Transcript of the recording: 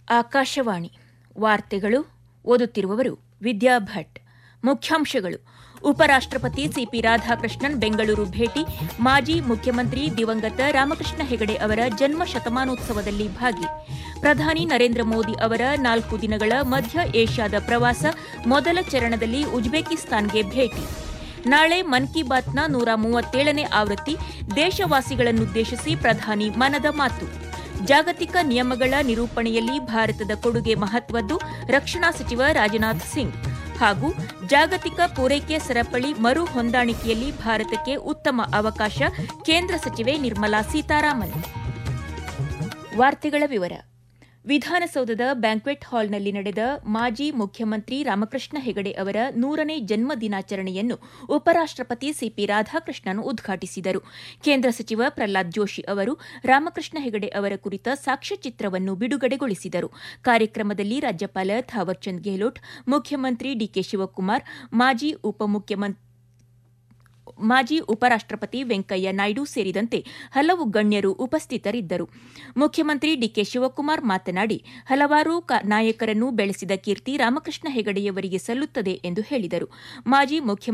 ಆಕಾಶವಾಣಿ ವಾರ್ತೆಗಳು ಓದುತ್ತಿರುವವರು ವಿದ್ಯಾ ಭಟ್ ಮುಖ್ಯಾಂಶಗಳು ಉಪರಾಷ್ಟಪತಿ ಸಿಪಿ ರಾಧಾಕೃಷ್ಣನ್ ಬೆಂಗಳೂರು ಭೇಟಿ ಮಾಜಿ ಮುಖ್ಯಮಂತ್ರಿ ದಿವಂಗತ ರಾಮಕೃಷ್ಣ ಹೆಗಡೆ ಅವರ ಜನ್ಮ ಶತಮಾನೋತ್ಸವದಲ್ಲಿ ಭಾಗಿ ಪ್ರಧಾನಿ ನರೇಂದ್ರ ಮೋದಿ ಅವರ ನಾಲ್ಕು ದಿನಗಳ ಮಧ್ಯ ಏಷ್ಯಾದ ಪ್ರವಾಸ ಮೊದಲ ಚರಣದಲ್ಲಿ ಉಜ್ಬೇಕಿಸ್ತಾನ್ಗೆ ಭೇಟಿ ನಾಳೆ ಮನ್ ಕಿ ಬಾತ್ನ ನೂರ ಮೂವತ್ತೇಳನೇ ಆವೃತ್ತಿ ದೇಶವಾಸಿಗಳನ್ನುದ್ದೇಶಿಸಿ ಪ್ರಧಾನಿ ಮನದ ಮಾತು ಜಾಗತಿಕ ನಿಯಮಗಳ ನಿರೂಪಣೆಯಲ್ಲಿ ಭಾರತದ ಕೊಡುಗೆ ಮಹತ್ವದ್ದು ರಕ್ಷಣಾ ಸಚಿವ ರಾಜನಾಥ್ ಸಿಂಗ್ ಹಾಗೂ ಜಾಗತಿಕ ಪೂರೈಕೆ ಸರಪಳಿ ಮರು ಹೊಂದಾಣಿಕೆಯಲ್ಲಿ ಭಾರತಕ್ಕೆ ಉತ್ತಮ ಅವಕಾಶ ಕೇಂದ್ರ ಸಚಿವೆ ನಿರ್ಮಲಾ ಸೀತಾರಾಮನ್ ವಾರ್ತೆಗಳ ವಿವರ ವಿಧಾನಸೌಧದ ಬ್ಯಾಂಕ್ವೆಟ್ ಹಾಲ್ನಲ್ಲಿ ನಡೆದ ಮಾಜಿ ಮುಖ್ಯಮಂತ್ರಿ ರಾಮಕೃಷ್ಣ ಹೆಗಡೆ ಅವರ ನೂರನೇ ಜನ್ಮ ದಿನಾಚರಣೆಯನ್ನು ಉಪರಾಷ್ಟಪತಿ ಸಿಪಿ ರಾಧಾಕೃಷ್ಣನ್ ಉದ್ಘಾಟಿಸಿದರು ಕೇಂದ್ರ ಸಚಿವ ಪ್ರಹ್ಲಾದ್ ಜೋಶಿ ಅವರು ರಾಮಕೃಷ್ಣ ಹೆಗಡೆ ಅವರ ಕುರಿತ ಸಾಕ್ಷ್ಯಚಿತ್ರವನ್ನು ಬಿಡುಗಡೆಗೊಳಿಸಿದರು ಕಾರ್ಯಕ್ರಮದಲ್ಲಿ ರಾಜ್ಯಪಾಲ ಥಾವರ್ಚಂದ್ ಗೆಹ್ಲೋಟ್ ಮುಖ್ಯಮಂತ್ರಿ ಡಿಕೆ ಶಿವಕುಮಾರ್ ಮಾಜಿ ಉಪಮುಖ್ಯಮಂತ್ರಿ ಮಾಜಿ ಉಪರಾಷ್ಟಪತಿ ವೆಂಕಯ್ಯ ನಾಯ್ಡು ಸೇರಿದಂತೆ ಹಲವು ಗಣ್ಯರು ಉಪಸ್ಥಿತರಿದ್ದರು ಮುಖ್ಯಮಂತ್ರಿ ಡಿಕೆ ಶಿವಕುಮಾರ್ ಮಾತನಾಡಿ ಹಲವಾರು ನಾಯಕರನ್ನು ಬೆಳೆಸಿದ ಕೀರ್ತಿ ರಾಮಕೃಷ್ಣ ಹೆಗಡೆಯವರಿಗೆ ಸಲ್ಲುತ್ತದೆ ಎಂದು ಹೇಳಿದರು ಮಾಜಿ ಮುಖ್ಯಮಂತ್ರಿ